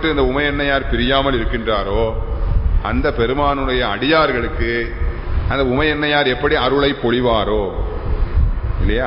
விட்டு இந்த உமையன்னையார் பிரியாமல் இருக்கின்றாரோ அந்த பெருமானுடைய அடியார்களுக்கு அந்த உமையன்னையார் எப்படி அருளை பொழிவாரோ இல்லையா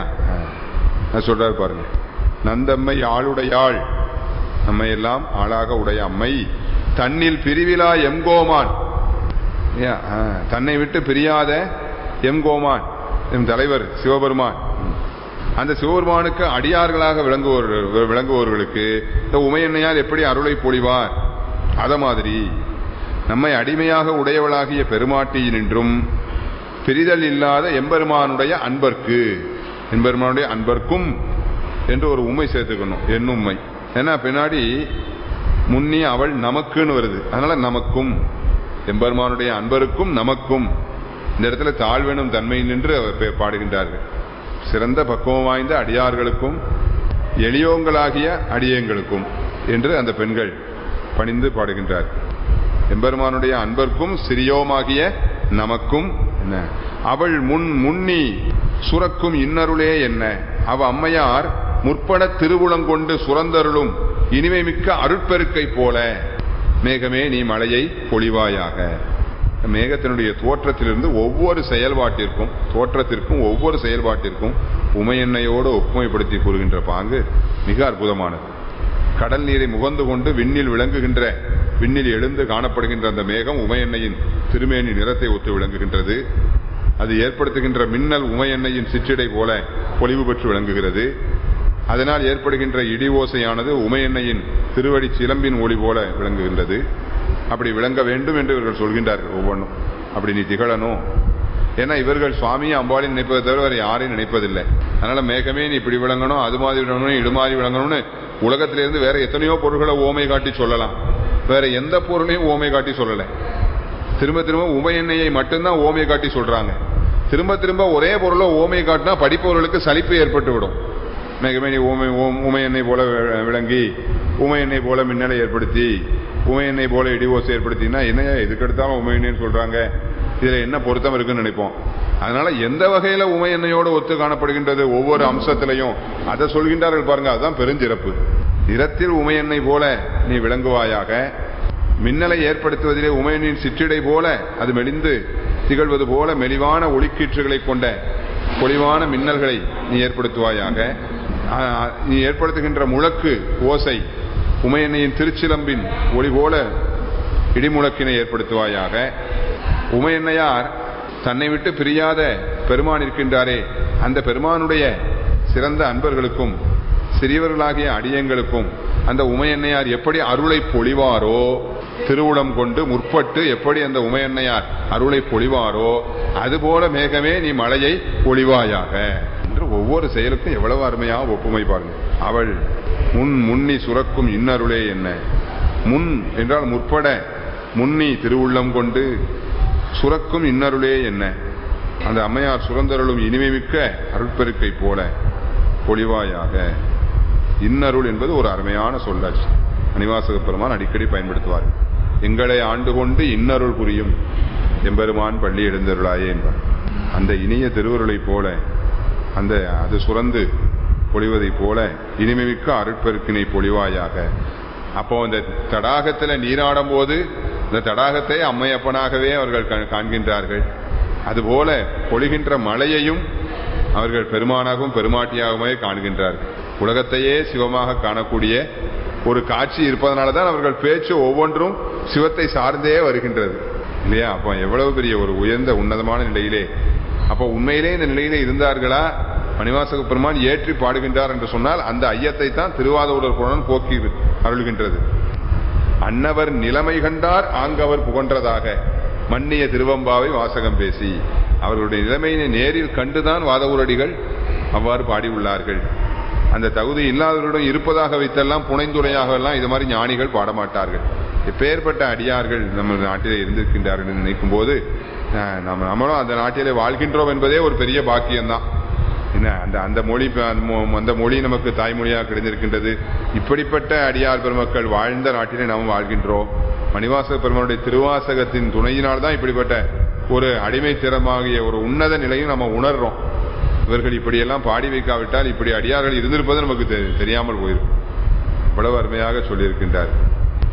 நான் சொல்றாரு பாருங்க நந்தம்மை ஆளுடையாள் நம்மை எல்லாம் ஆளாக உடைய அம்மை தன்னில் பிரிவிலா எம்கோமான் இல்லையா? ஆ, தன்னை விட்டு பிரியாத எம்கோமான் எம் தலைவர் சிவபெருமான் அந்த சிவபெருமானுக்கு அடியார்களாக விளங்குவோர் விளங்குவோர்களுக்கு இந்த உமையன்னையார் எப்படி அருளை பொழிவார் அத மாதிரி நம்மை அடிமையாக உடையவளாகிய பெருமாட்டியினின்றும் பிரிதல் இல்லாத எம்பெருமானுடைய அன்பர்க்கு எம்பெருமானுடைய அன்பர்க்கும் என்று ஒரு உண்மை சேர்த்துக்கணும் என் உண்மை ஏன்னா பின்னாடி முன்னி அவள் நமக்குன்னு வருது அதனால நமக்கும் எம்பெருமானுடைய அன்பருக்கும் நமக்கும் இந்த இடத்துல தாழ்வெனும் தன்மை நின்று அவர் பே- பாடுகின்றார்கள் சிறந்த பக்குவம் வாய்ந்த அடியார்களுக்கும் எளியோங்களாகிய அடியங்களுக்கும் என்று அந்த பெண்கள் பணிந்து பாடுகின்றார் எம்பெருமானுடைய அன்பர்க்கும் சிறியோமாகிய நமக்கும் என்ன அவள் முன் முன்னி சுரக்கும் இன்னருளே என்ன அவ அம்மையார் முற்பட திருவுளங்கொண்டு சுரந்தருளும் இனிமை மிக்க அருட்பெருக்கை போல மேகமே நீ மழையை பொழிவாயாக மேகத்தினுடைய தோற்றத்திலிருந்து ஒவ்வொரு செயல்பாட்டிற்கும் தோற்றத்திற்கும் ஒவ்வொரு செயல்பாட்டிற்கும் உமையெண்ணையோடு ஒப்புமைப்படுத்தி கூறுகின்ற பாங்கு மிக அற்புதமானது கடல் நீரை முகந்து கொண்டு விண்ணில் விளங்குகின்ற விண்ணில் எழுந்து காணப்படுகின்ற அந்த மேகம் உமையெண்ணையின் திருமேனி நிறத்தை ஒத்து விளங்குகின்றது அது ஏற்படுத்துகின்ற மின்னல் உமையெண்ணையின் சிற்றிடை போல பொலிவு பெற்று விளங்குகிறது அதனால் ஏற்படுகின்ற இடி ஓசையானது உமையெண்ணையின் திருவடி சிலம்பின் ஒளி போல விளங்குகின்றது அப்படி விளங்க வேண்டும் என்று இவர்கள் சொல்கின்றார்கள் ஒவ்வொன்றும் அப்படி நீ திகழணும் ஏன்னா இவர்கள் சுவாமியை அம்பாளை நினைப்பதை தவிர வேற யாரையும் நினைப்பதில்லை அதனால மேகமே நீ இப்படி விளங்கணும் அது மாதிரி விளங்கணும் இது மாதிரி விளங்கணும்னு உலகத்திலிருந்து வேற எத்தனையோ பொருள்களை ஓமை காட்டி சொல்லலாம் வேற எந்த பொருளையும் ஓமை காட்டி சொல்லலை திரும்ப திரும்ப உமை எண்ணெயை மட்டும்தான் ஓமை காட்டி சொல்றாங்க திரும்ப திரும்ப ஒரே பொருளை ஓமை காட்டினா படிப்பவர்களுக்கு சலிப்பு ஏற்பட்டு விடும் மேகமே நீ ஊமை ஊம்- ஊமை எண்ணெய் போல வி- விளங்கி ஊமை எண்ணெய் போல மின்னலை ஏற்படுத்தி ஊமை எண்ணெய் போல இடிவோசை ஏற்படுத்தினா என்னையா எதுக்கு எடுத்தாலும் உமை எண்ணெய்னு சொல்றாங்க இதுல என்ன பொருத்தம் இருக்குன்னு நினைப்போம் அதனால எந்த வகையில உமை எண்ணெயோடு ஒத்து காணப்படுகின்றது ஒவ்வொரு அம்சத்திலையும் அதை சொல்கின்றார்கள் பாருங்க அதுதான் பெருஞ்சிறப்பு நிறத்தில் உமை எண்ணெய் போல நீ விளங்குவாயாக மின்னலை ஏற்படுத்துவதிலே உமையனின் சிற்றிடை போல அது மெலிந்து திகழ்வது போல மெலிவான ஒளிக்கீற்றுகளை கொண்ட பொலிவான மின்னல்களை நீ ஏற்படுத்துவாயாக ஆ, நீ ஏற்படுத்துகின்ற முழக்கு ஓசை உமையன்னையின் திருச்சிலம்பின் ஒளி போல இடிமுழக்கினை ஏற்படுத்துவாயாக உமையன்னையார் தன்னை விட்டு பிரியாத பெருமான் இருக்கின்றாரே அந்த பெருமானுடைய சிறந்த அன்பர்களுக்கும் சிறியவர்களாகிய அடியங்களுக்கும் அந்த உமையன்னையார் எப்படி அருளை பொழிவாரோ திருவுளம் கொண்டு முற்பட்டு எப்படி அந்த உமையன்னையார் அருளை பொழிவாரோ அதுபோல மேகமே நீ மழையை பொழிவாயாக என்று ஒவ்வொரு செயலுக்கும் எவ்வளவு அருமையாக ஒப்புமை பாருங்க அவள் முன் முன்னி சுரக்கும் இன்னருளே என்ன முன் என்றால் முற்பட முன்னி திருவுள்ளம் கொண்டு சுரக்கும் இன்னருளே என்ன அந்த அம்மையார் சுரந்தருளும் இனிமை மிக்க அருட்பெருக்கை போல பொழிவாயாக இன்னருள் என்பது ஒரு அருமையான சொல்லாட்சி மணிவாசக பெருமான் அடிக்கடி பயன்படுத்துவார் எங்களை ஆண்டு கொண்டு இன்னருள் புரியும் எம்பெருமான் பள்ளி எழுந்தருளாயே என்பார் அந்த இனிய திருவருளைப் போல அந்த அது சுரந்து பொழிவதைப் போல இனிமைமிக்க அருட்பெருக்கினை பொழிவாயாக அப்போ அந்த தடாகத்தில் நீராடும் போது இந்த தடாகத்தை அம்மையப்பனாகவே அவர்கள் கா- காண்கின்றார்கள் அதுபோல பொழிகின்ற மலையையும் அவர்கள் பெருமானாகவும் பெருமாட்டியாகவே காண்கின்றார்கள் உலகத்தையே சிவமாக காணக்கூடிய ஒரு காட்சி இருப்பதனால தான் அவர்கள் பேச்சு ஒவ்வொன்றும் சிவத்தை சார்ந்தே வருகின்றது இல்லையா அப்போ எவ்வளவு பெரிய ஒரு உயர்ந்த உன்னதமான நிலையிலே அப்போ உண்மையிலே இந்த நிலையிலே இருந்தார்களா மணிவாசக பெருமான் ஏற்றி பாடுகின்றார் என்று சொன்னால் அந்த ஐயத்தை தான் திருவாதூரர் புலன் போக்கி அருள்கின்றது அன்னவர் நிலைமை கண்டார் ஆங்கவர் புகன்றதாக மன்னிய திருவம்பாவை வாசகம் பேசி அவர்களுடைய நிலைமையினை நேரில் கண்டுதான் வாதவூரடிகள் அவ்வாறு பாடியுள்ளார்கள் அந்த தகுதி இல்லாதவரிடம் இருப்பதாக வைத்தெல்லாம் புனைந்துரையாக எல்லாம் இது மாதிரி ஞானிகள் பாடமாட்டார்கள் எப்பேற்பட்ட அடியார்கள் நம்ம நாட்டிலே இருந்திருக்கின்றார்கள் என்று நினைக்கும் போது அஹ், நம்ம நம்மளும் அந்த நாட்டிலே வாழ்கின்றோம் என்பதே ஒரு பெரிய பாக்கியம்தான் என்ன அந்த அந்த மொழி ப- அந்த மொ- அந்த மொழி நமக்கு தாய்மொழியாக கிடைந்திருக்கின்றது இப்படிப்பட்ட அடியார் பெருமக்கள் வாழ்ந்த நாட்டிலே நாம் வாழ்கின்றோம் மணிவாசக பெருமானுடைய திருவாசகத்தின் துணையினால் தான் இப்படிப்பட்ட ஒரு அடிமைத்திறமாகிய ஒரு உன்னத நிலையும் நம்ம உணர்றோம் இவர்கள் இப்படியெல்லாம் பாடி வைக்காவிட்டால் இப்படி அடியார்கள் இருந்திருப்பது நமக்கு தெ- தெரியாமல் போயிருக்கும் இவ்வளவு அருமையாக சொல்லியிருக்கின்றார்